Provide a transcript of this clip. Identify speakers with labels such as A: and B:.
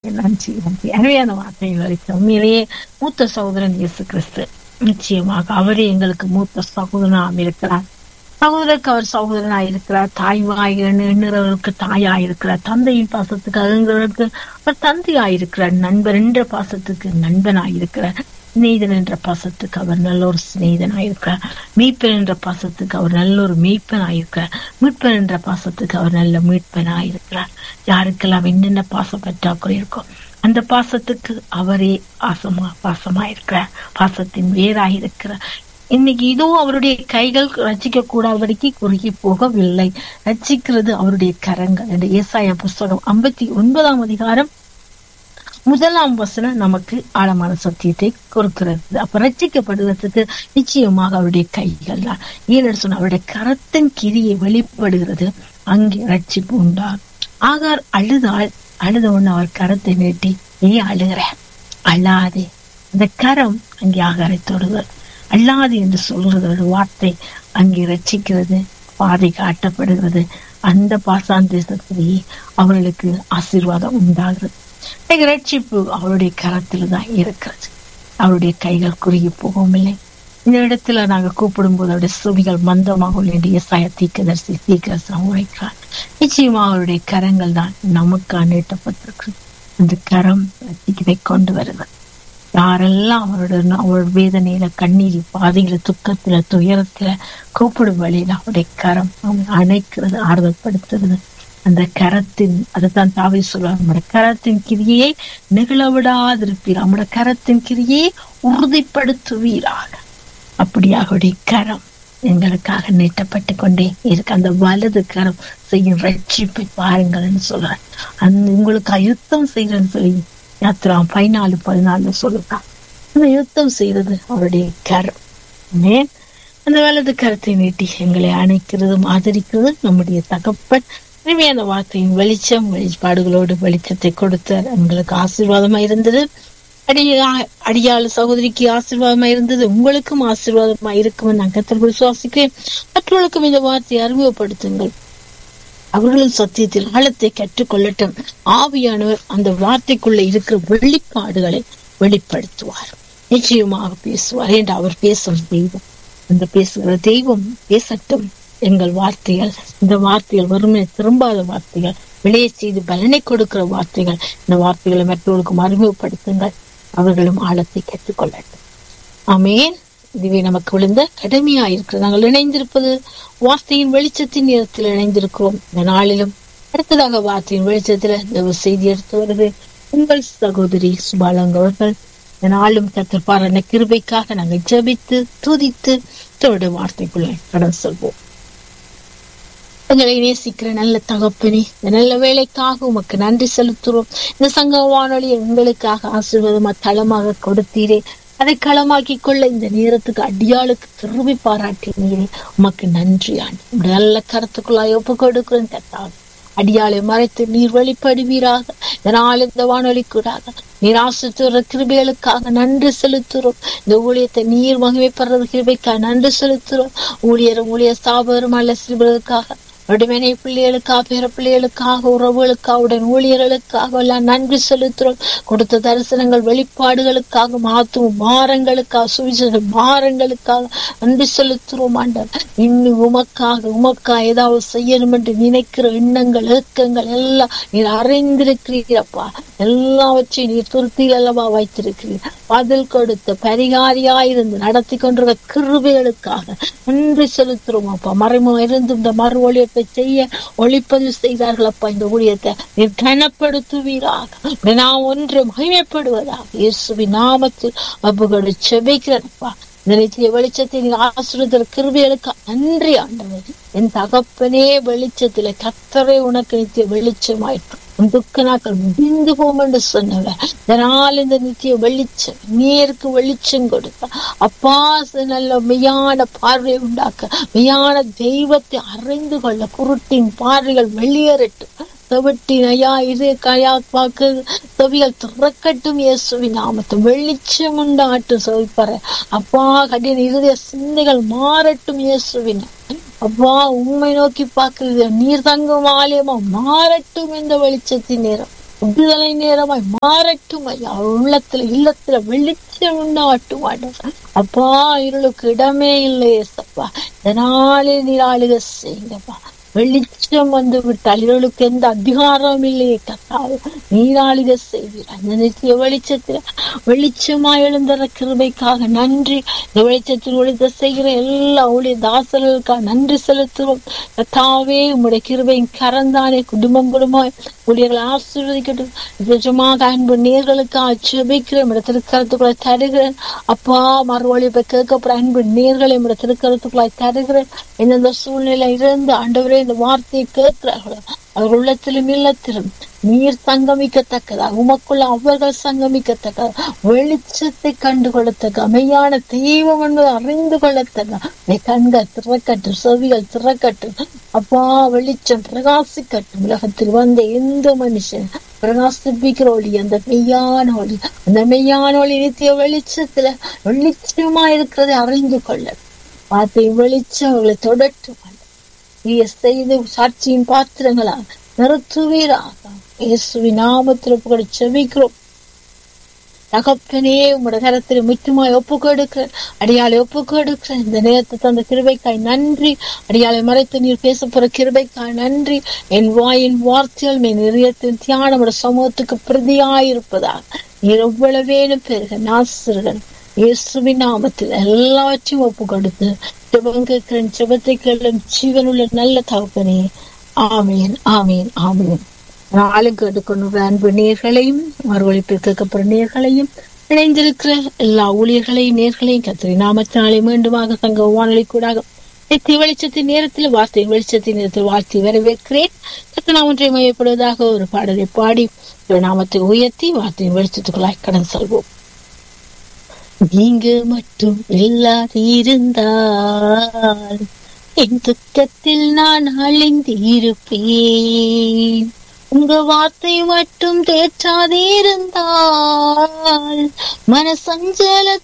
A: நன்றி நன்றி அருமையான வார்த்தைகள் அளித்த உண்மையிலேயே மூத்த சகோதரன் இயேசு கிறிஸ்து நிச்சயமாக அவரே எங்களுக்கு மூத்த சகோதரனாக இருக்கிறார் சகோதரருக்கு அவர் சகோதரனாய் இருக்கிறார் தாய்வாய் எண்ணுறவர்களுக்கு தாயாய் இருக்கிறார் தந்தையின் பாசத்துக்கு அருங்கிறவருக்கு அவர் தந்தையாய் இருக்கிறார் நண்பர் என்ற பாசத்துக்கு நண்பனாய் இருக்கிறார் சிநேகிதன் என்ற பாசத்துக்கு அவர் நல்ல ஒரு சிநேகிதனாய் இருக்கிறார் மீட்பன் என்ற பாசத்துக்கு அவர் நல்ல ஒரு மீட்பனாய் இருக்கிறார் மீட்பன் என்ற பாசத்துக்கு அவர் நல்ல மீட்பனாய் இருக்கிறார் யாருக்கெல்லாம் என்னென்ன பாசம் பற்றாக்குறை இருக்கோ அந்த பாசத்துக்கு அவரே பாசமா பாசமா இருக்கிறார் பாசத்தின் வேறாய் இருக்கிறார் இன்னைக்கு இதோ அவருடைய கைகள் ரச்சிக்க கூடாதபடிக்கு குறுகி போகவில்லை ரச்சிக்கிறது அவருடைய கரங்கள் என்ற ஏசாய புஸ்தகம் ஐம்பத்தி ஒன்பதாம் அதிகாரம் முதலாம் வசனம் நமக்கு ஆழமான சத்தியத்தை கொடுக்கிறது அப்ப ரட்சிக்கப்படுவதற்கு நிச்சயமாக அவருடைய கைகள் தான் ஏன்னு சொன்ன அவருடைய கரத்தின் கிரியை வெளிப்படுகிறது அங்கே ரட்சிப்பு உண்டாகும் ஆகார் அழுதாள் அழுத உடனே அவர் கரத்தை நீட்டி நீ அழுகிற அழாதே அந்த கரம் அங்கே ஆகாரை தொடுகிறது அல்லாது என்று சொல்றது ஒரு வார்த்தை அங்கே ரட்சிக்கிறது பாதை காட்டப்படுகிறது அந்த பாசான் தேசத்திலேயே அவர்களுக்கு ஆசீர்வாதம் உண்டாகிறது ரட்சிப்பு அவருடைய கரத்தில் தான் இருக்கிறது அவருடைய கைகள் குறுகி போகவும் இல்லை இந்த இடத்துல நாங்க கூப்பிடும் போது அவருடைய சுவிகள் மந்தமாக வேண்டிய சாய தீக்கதரிசி தீக்கதரிசனம் உரைக்கிறார் நிச்சயமா அவருடைய கரங்கள் தான் நமக்கு நீட்டப்பட்டிருக்கு அந்த கரம் ரட்சிக்கதை கொண்டு வருகிறது யாரெல்லாம் அவரோட அவரோட வேதனையில கண்ணீர் பாதையில துக்கத்துல துயரத்துல கூப்பிடும் வழியில அவருடைய கரம் அணைக்கிறது ஆறுதல் படுத்துறது அந்த கரத்தின் அதைத்தான் தாவி சொல்லுவாங்க நம்முடைய கரத்தின் கிரியை நிகழ விடாதிருப்பீர் நம்முடைய கரத்தின் கிரியை உறுதிப்படுத்துவீராக அப்படியாக அவருடைய கரம் எங்களுக்காக நீட்டப்பட்டு கொண்டே இருக்கு அந்த வலது கரம் செய்யும் ரட்சிப்பை பாருங்கள்னு சொல்றேன் அந்த உங்களுக்கு யுத்தம் செய்யறேன்னு சொல்லி யாத்திரா பதினாலு பதினாலு சொல்லுறான் அந்த யுத்தம் செய்யறது அவருடைய கரம் மேன் அந்த வலது கரத்தை நீட்டி எங்களை அணைக்கிறதும் ஆதரிக்கிறதும் நம்முடைய தகப்பன் இனிமையான வார்த்தையின் வெளிச்சம் வெளிப்பாடுகளோடு வெளிச்சத்தை கொடுத்தார் எங்களுக்கு ஆசீர்வாதமா இருந்தது அடியா அடியாள சகோதரிக்கு ஆசீர்வாதமா இருந்தது உங்களுக்கும் ஆசீர்வாதமா இருக்கும் நான் கத்தர் விசுவாசிக்கிறேன் மற்றவர்களுக்கும் இந்த வார்த்தையை அறிமுகப்படுத்துங்கள் அவர்களும் சத்தியத்தில் ஆழத்தை கற்றுக்கொள்ளட்டும் ஆவியானவர் அந்த வார்த்தைக்குள்ள இருக்கிற வெளிப்பாடுகளை வெளிப்படுத்துவார் நிச்சயமாக பேசுவார் என்று அவர் பேசும் தெய்வம் அந்த பேசுகிற தெய்வம் பேசட்டும் எங்கள் வார்த்தைகள் இந்த வார்த்தைகள் வறுமை திரும்பாத வார்த்தைகள் விளைய செய்து பலனை கொடுக்கிற வார்த்தைகள் இந்த வார்த்தைகளை மற்றவர்களுக்கும் அறிமுகப்படுத்துங்கள் அவர்களும் ஆழத்தை கற்றுக்கொள்ளட்டும் ஆமேன் இதுவே நமக்கு விழுந்த கடமையா இருக்கிறது நாங்கள் இணைந்திருப்பது வார்த்தையின் வெளிச்சத்தின் நேரத்தில் இணைந்திருக்கிறோம் இந்த நாளிலும் அடுத்ததாக வார்த்தையின் வெளிச்சத்துல இந்த செய்தி எடுத்து வருது உங்கள் சகோதரி சுபாலங்க அவர்கள் இந்த நாளும் கத்திருப்பார் கிருபைக்காக நாங்கள் ஜபித்து துதித்து தோட வார்த்தைக்குள்ள கடன் சொல்வோம் எங்களை நேசிக்கிற நல்ல தகப்பனே இந்த நல்ல வேலைக்காக உமக்கு நன்றி செலுத்துறோம் இந்த சங்க வானொலி எங்களுக்காக ஆசீர்வாதமா தளமாக கொடுத்தீரே அதை களமாக்கி கொள்ள இந்த நேரத்துக்கு அடியாளுக்கு திரும்பி பாராட்டினீரே உமக்கு நன்றி ஆண்டு நல்ல கருத்துக்குள்ளாய் ஒப்பு கொடுக்கிறேன் கத்தாது அடியாளை மறைத்து நீர் வெளிப்படுவீராக இதனால் இந்த வானொலி கூடாக நீர் ஆசித்துற கிருபைகளுக்காக நன்றி செலுத்துறோம் இந்த ஊழியத்தை நீர் மகிமைப்படுறது கிருபைக்காக நன்றி செலுத்துறோம் ஊழியரும் ஊழியர் ஸ்தாபகரும் அல்ல சிறுவர்களுக்காக உடமனை பிள்ளைகளுக்காக பிற பிள்ளைகளுக்காக உறவுகளுக்காக உடன் ஊழியர்களுக்காக எல்லாம் நன்றி செலுத்துறோம் கொடுத்த தரிசனங்கள் வெளிப்பாடுகளுக்காக மாத்தும் மாறங்களுக்காக சுவிசேஷ மாறங்களுக்காக நன்றி செலுத்துறோம் ஆண்டவர் இன்னும் உமக்காக உமக்காக ஏதாவது செய்யணும் என்று நினைக்கிற எண்ணங்கள் ஏக்கங்கள் எல்லாம் நீர் அறிந்திருக்கிறீரப்பா எல்லாவற்றையும் நீர் துருத்தியில் அல்லவா வைத்திருக்கிறீர் பதில் கொடுத்த பரிகாரியாயிருந்து நடத்தி கொண்டிருக்க கிருபைகளுக்காக நன்றி செலுத்துறோம் அப்பா மறைமுகம் இருந்து இந்த மறு ஒழியத்தை செய்ய ஒளிப்பதிவு செய்தார்கள் அப்பா இந்த ஊழியத்தை நீர் கனப்படுத்துவீராக நான் ஒன்று மகிமைப்படுவதாக இயேசுவின் நாமத்தில் அப்புகளை செபிக்கிறப்பா இந்த நித்திய வெளிச்சத்தை நீ ஆசிரியர் கிருபிகளுக்கு நன்றி ஆண்டவர் என் தகப்பனே வெளிச்சத்துல கத்தரை உனக்கு நித்திய வெளிச்சமாயிற்று உன் துக்க நாட்கள் முடிந்து போம் என்று சொன்னவர் இதனால் இந்த நித்திய வெளிச்சம் நேருக்கு வெளிச்சம் கொடுத்த அப்பா நல்ல மெய்யான பார்வை உண்டாக்க மெய்யான தெய்வத்தை அறிந்து கொள்ள குருட்டின் பார்வைகள் வெளியேறட்டும் தவிட்டின் ஐயா இது கயா வாக்கு செவிகள் திறக்கட்டும் இயேசுவின் நாமத்தை வெளிச்சம் உண்டாட்டும் செவிப்பற அப்பா கடின இருதய சிந்தைகள் மாறட்டும் இயேசுவின் அப்பா உண்மை நோக்கி பார்க்கிறது நீர் தங்கும் ஆலயமா மாறட்டும் இந்த வெளிச்சத்தின் நேரம் விடுதலை நேரமாய் மாறட்டும் ஐயா அவர் உள்ளத்துல இல்லத்துல வெளிச்சம் உண்டாட்டும் ஆண்டவர் அப்பா இருளுக்கு இடமே இல்லை ஏசப்பா இதனாலே நீர் ஆளுக செய்யுங்கப்பா வெளிச்சம் வந்து விட்டால் இருளுக்கு எந்த அதிகாரம் இல்லையே கத்தாது நீராளிக செய்வீர் அந்த நித்திய வெளிச்சத்துல வெளிச்சமா எழுந்துற கிருபைக்காக நன்றி இந்த வெளிச்சத்தில் ஒளித்த செய்கிற எல்லா ஒளி தாசர்களுக்காக நன்றி செலுத்துவோம் கத்தாவே உங்களுடைய கிருபையின் கரந்தானே குடும்பம் குடும்பம் ஊழியர்களை ஆசீர்வதிக்கட்டும் நிஜமாக அன்பு நேர்களுக்காக செபிக்கிறேன் இந்த திருக்கரத்துக்குள்ள தருகிறேன் அப்பா மறுவழிப்பை கேட்கப்படுற அன்பு நேர்களை இந்த திருக்கரத்துக்குள்ளாய் தருகிறேன் எந்தெந்த சூழ்நிலை இருந்து ஆண்டவரே இந்த வார்த்தையை கேட்கிறார்களோ அவர் உள்ளத்திலும் இல்லத்திலும் நீர் சங்கமிக்கத்தக்கதாக உமக்குள்ள அவர்கள் சங்கமிக்கத்தக்க வெளிச்சத்தை கண்டு கொள்ளத்தக்க அமையான தெய்வம் என்பதை அறிந்து கொள்ளத்தக்க கண்கள் திறக்கட்டும் செவிகள் திறக்கட்டும் அப்பா வெளிச்சம் பிரகாசிக்கட்டும் உலகத்தில் வந்த எந்த மனுஷன் பிரகாசிப்பிக்கிற ஒளி அந்த மெய்யான ஒளி அந்த மெய்யான ஒளி நித்திய வெளிச்சத்துல வெளிச்சமா இருக்கிறதை அறிந்து கொள்ள வார்த்தை வெளிச்சம் அவர்களை தொடட்டும் நீ செய்து சாட்சியின் பாத்திரங்களா நிறுத்துவீராக இயேசுவின் நாமத்தில் புகழ செபிக்கிறோம் தகப்பனே உங்களோட கரத்தில் முற்றுமாய் ஒப்பு கொடுக்கிறேன் அடியாளை ஒப்பு கொடுக்கிறேன் இந்த நேரத்தை தந்த கிருபைக்காய் நன்றி அடியாளை மறைத்து நீர் பேச போற கிருபைக்காய் நன்றி என் வாயின் வார்த்தைகள் என் இதயத்தின் தியானம் சமூகத்துக்கு பிரதியாயிருப்பதாக நீர் எவ்வளவேனும் பெருக நாசிர்கள் இயேசுவின் நாமத்தில் எல்லாவற்றையும் ஒப்பு கொடுத்து ஜெபம் கேட்கிறேன் ஜெபத்தை கேளும் ஜீவனுள்ள நல்ல தகப்பனே ஆமீன் ஆமீன் ஆமீன் நாளும் கேட்டுக்கொண்டு அன்பு நேர்களையும் மறுவழிப்பில் கேட்கப்படுற நேர்களையும் இணைந்திருக்கிற எல்லா ஊழியர்களையும் நேர்களையும் கத்திரி நாமத்தினாலே மீண்டுமாக சங்க வானொலி கூடாக நித்திய வெளிச்சத்தின் நேரத்தில் வார்த்தை வெளிச்சத்தின் நேரத்தில் வாழ்த்தி வரவேற்கிறேன் கத்தனா ஒன்றை மையப்படுவதாக ஒரு பாடலை பாடி நாமத்தை உயர்த்தி வார்த்தையின் வெளிச்சத்துக்குள்ளாய் கடன் செல்வோம் நீங்க மட்டும் இல்லாது இருந்தால் என் துக்கத்தில் நான் அழிந்து இருப்பேன் உங்க வார்த்தை மட்டும் தேற்றாதே இருந்தால் மனசஞ்சல